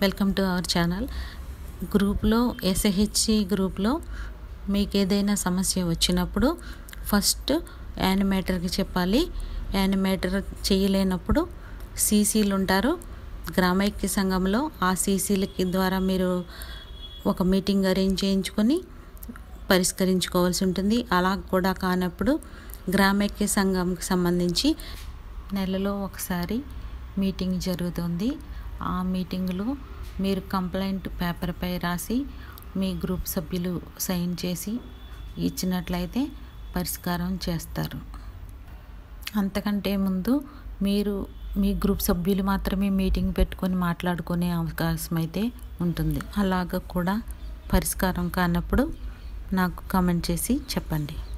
welcome to our channel గ్రూప్లో SHC గ్రూప్లో మీకు ఏదైనా సమస్య వచ్చినప్పుడు ఫస్ట్ యానిమేటర్కి చెప్పాలి యానిమేటర్ చేయలేనప్పుడు సీసీలు ఉంటారు గ్రామైక్య సంఘంలో ఆ సీసీలకి ద్వారా మీరు ఒక మీటింగ్ అరేంజ్ చేయించుకొని పరిష్కరించుకోవాల్సి ఉంటుంది అలా కూడా కానప్పుడు గ్రామైక్య సంఘంకి సంబంధించి నెలలో ఒకసారి మీటింగ్ జరుగుతుంది ఆ మీటింగ్లో మీరు కంప్లైంట్ పేపర్పై రాసి మీ గ్రూప్ సభ్యులు సైన్ చేసి ఇచ్చినట్లయితే పరిష్కారం చేస్తారు అంతకంటే ముందు మీరు మీ గ్రూప్ సభ్యులు మాత్రమే మీటింగ్ పెట్టుకొని మాట్లాడుకునే అవకాశం అయితే ఉంటుంది అలాగ కూడా పరిష్కారం కానప్పుడు నాకు కామెంట్ చేసి చెప్పండి